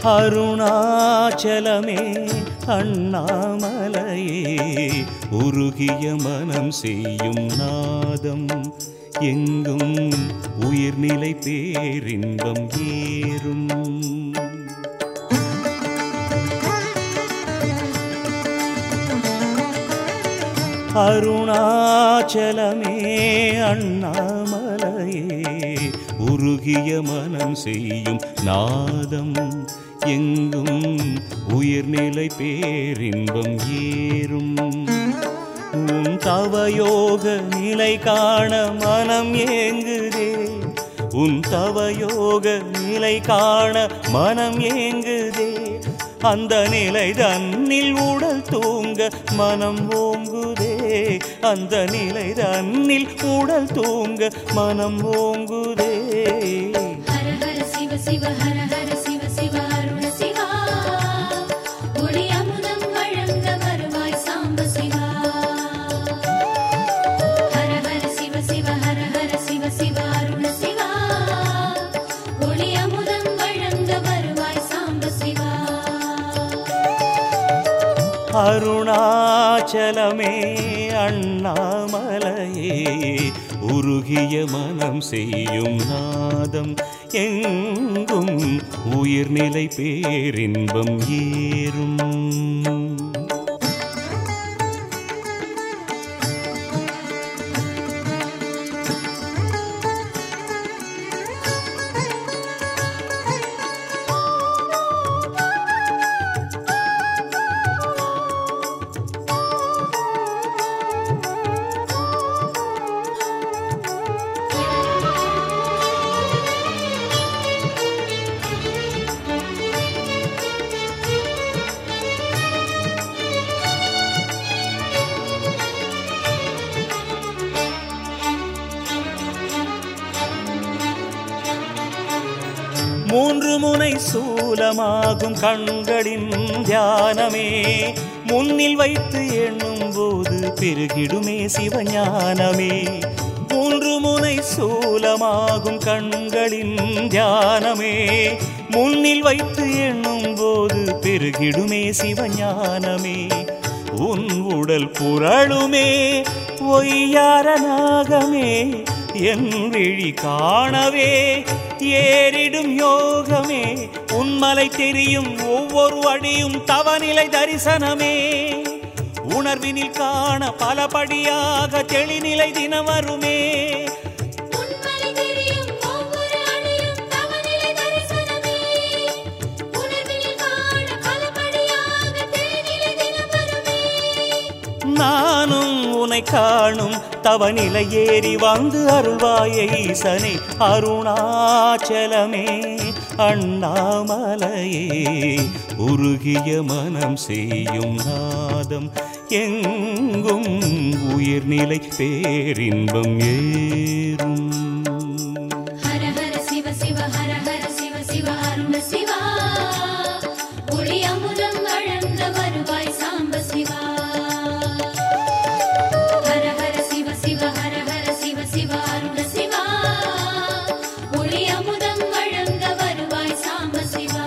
அருணாச்சலமே அண்ணாமலையே உருகிய மனம் செய்யும் நாதம் எங்கும் உயிர்நிலை பேரின்பம் ஏறும் அருணாச்சலமே அண்ணாமலையே உருகிய மனம் செய்யும் நாதம் எங்கும் உயிர்நிலை பேரின்பம் ஏறும் உன் தவயோக நிலை காண மனம் ஏங்குதே உன் தவயோக நிலை காண மனம் ஏங்குதே அந்த நிலை தன்னில் உடல் தூங்க மனம் ஓங்குதே அந்த நிலை தன்னில் உடல் தூங்க மனம் ஓங்குதே ஹர ஹர சிவ சிவ ஹர ஹர சிவ சிவ அருண சிவா ஒளி அமுதம் வழங்க வருவாய் சாம்ப சிவா ஹர ஹர சிவ சிவ ஹர ஹர சிவ சிவ அருண சிவா ஒளி அமுதம் வழங்க வருவாய் சாம்ப சிவா அருணாச்சலமே அண்ணாமலையே உருகிய மனம் செய்யும் நாதம் எங்கும் உயிர்நிலை பேரின்பம் ஏறும் மூன்று முனை சூலமாகும் கண்களின் தியானமே முன்னில் வைத்து எண்ணும் போது பெருகிடுமே சிவஞானமே மூன்று முனை சூலமாகும் கண்களின் தியானமே முன்னில் வைத்து எண்ணும் போது பெருகிடுமே சிவஞானமே உன் உடல் புரளுமே ஒய்யார நாகமே என் விழி காணவே ஏறிடும் யோகமே உன்மலை தெரியும் ஒவ்வொரு அடியும் தவநிலை தரிசனமே உணர்வினில் காண பலபடியாக தெளிநிலை தினம் வருமே உன்மலை தெரியும் ஒவ்வொரு அடியும் தவநிலை தரிசனமே உணர்வில் காண பலபடியாக தேனிலை தினம் வருமே நானும் உனை காணும் தவநிலை ஏறி வந்து அருள்வாயை ஈசனே அருணாச்சலமே அண்ணாமலையே உருகிய மனம் செய்யும் நாதம் எங்கும் உயிர்நிலை பேரின்பம் ஏறும் ஹர ஹர சிவ சிவ ஹர ஹர சிவ சிவ அருண சிவா ஒளி அமுதம் வழங்க வருவாய் சாம்ப சிவா ஹர ஹர சிவ சிவ ஹர ஹர சிவ சிவ அருண சிவா ஒளி அமுதம் வழங்க வருவாய் சாம்ப சிவா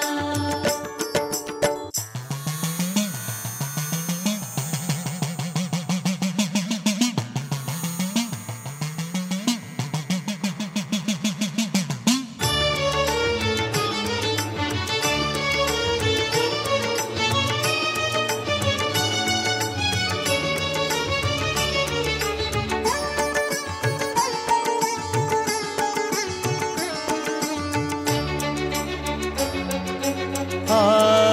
ஆ,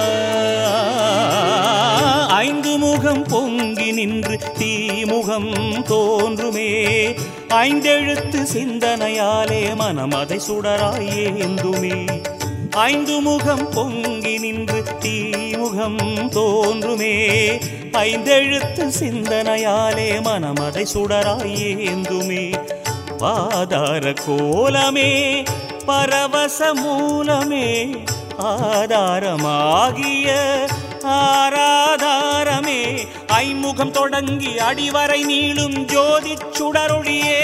ஐந்து முகம் பொங்கி நின்று தீமுகம் தோன்றுமே ஐந்தெழுத்து சிந்தனையாலே மனம் அதை சுடராய் ஏந்துமே ஐந்து முகம் பொங்கி நின்று தீமுகம் தோன்றுமே ஐந்தெழுத்து சிந்தனையாலே மனம் அதை சுடராய் ஏந்துமே பாதார கோலமே பரவச மூலமே ஆதாரமாகிய ஆராதாரமே ஐமுகம் தொடங்கி அடிவரை நீளும் ஜோதி சுடரொளியே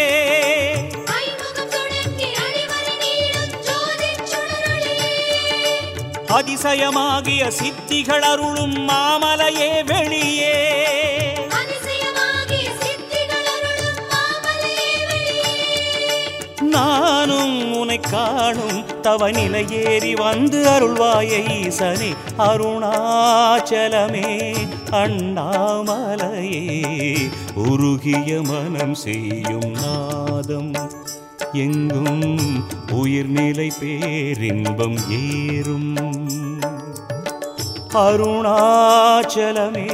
ஐமுகம் தொடங்கி அடிவரை நீளும் ஜோதிச் சுடரொளியே அதிசயமாகிய சித்திகள் அருளும் மாமலையே வெளியே அதிசயமாகிய சித்திகள் அருளும் மாமலையே வெளியே நானும் உனை காணும் தவ நிலையேறி வந்து அருள்வாயை ஈசனே அருணாச்சலமே அண்ணாமலையே உருகிய மனம் செய்யும் நாதம் எங்கும் உயிர்நிலை பேரின்பம் ஏறும் அருணாச்சலமே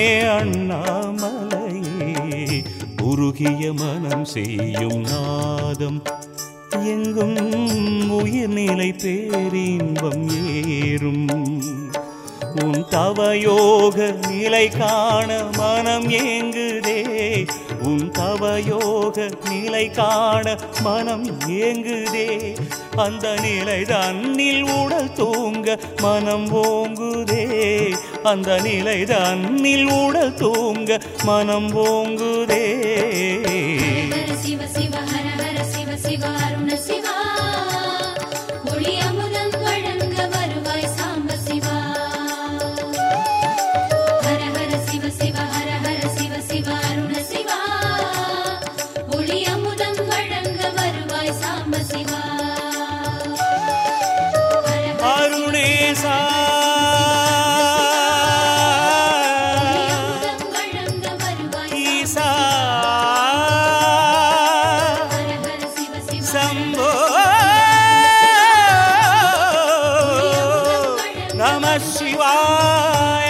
அண்ணாமலையே உருகிய மனம் செய்யும் நாதம் எங்கும் உயிர்நிலை பேரின்பம் ஏறும் உன் தவயோக நிலை காண மனம் ஏங்குதே உன் தவயோக நிலை காண மனம் ஏங்குதே அந்த நிலை தன்னில் உடல் தூங்க மனம் ஓங்குதே அந்த நிலை தன்னில் உடல் தூங்க மனம் ஓங்குதே ஹர சிவ சிவ ஹர ஹர சிவ சிவ அருண சிவா ஒளி அமுதம் வழங்க வருவாய் சாம்ப சிவா ஹர ஹர சிவ சிவ ஹர ஹர சிவ சிவ அருண சிவா ஒளி அமுதம் வழங்க வருவாய் சாம்ப சிவா ஹர ஹர அருணேசா ஒளி அமுதம் வழங்க வருவாய் ஈசா ஹர ஹர சிவ சிவ சம்போ நம சிவாய